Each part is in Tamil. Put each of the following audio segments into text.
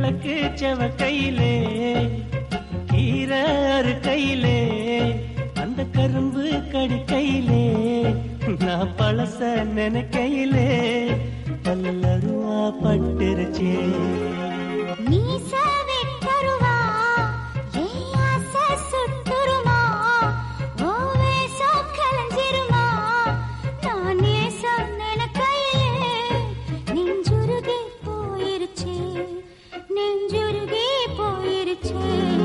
கிழக்கு செவ கையிலே கீரை அறு கையிலே அந்த கரும்பு கடி கையிலே நான் பழச நினைக்கையிலே பல்லருவா பட்டுருச்சே மீச வெட்டருவா ஏன் ஆசை சுட்டுருமா ஓ வேஷம் கலைஞ்சிருமா நான் நேசம் நினைக்கையிலே நெஞ்சுருகி போயிருச்சே நெஞ்சுருகி போயிருச்சே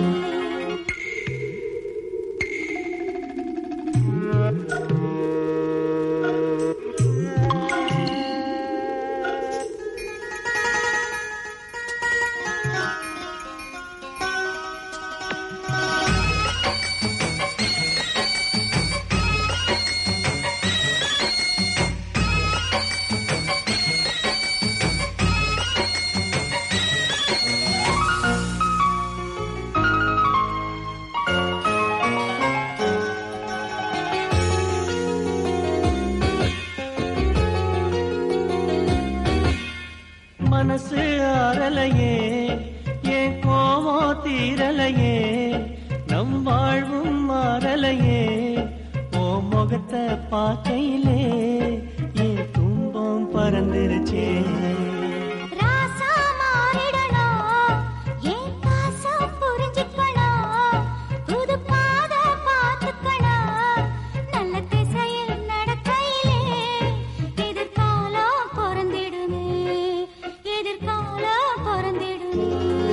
மனசு ஆறலையே என் கோவம் தீரலையே நம் வாழ்வும் மாறலையே ஓ முகத்தை பார்க்கையிலே என் துன்பம் பறந்துருச்சே ராசா மாறிடணும் ஏன் பாசம் புரிஞ்சுக்கணும் புது பாத பார்த்துக்கணும் நல்ல திசையில் நடக்கையிலே எதிர்காலம் பிறந்திடுமே எதிர்காலம் பிறந்திடுமே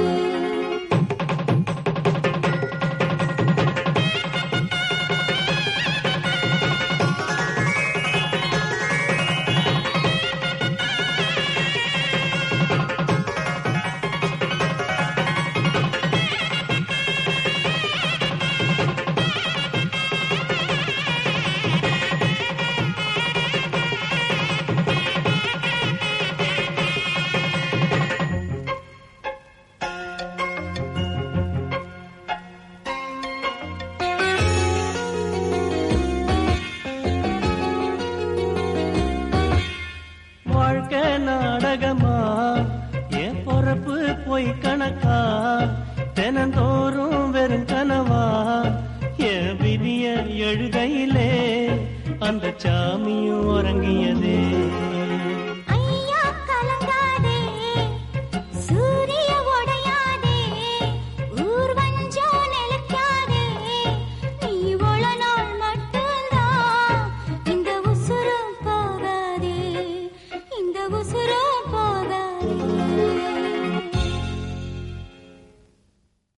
வாழ்க்கை நாடகமா என் பொறப்பு போய் கணக்கா தினந்தோறும் வெறும் கனவா என் விதிய எழுதையிலே அந்த சாமியும் உறங்கியதே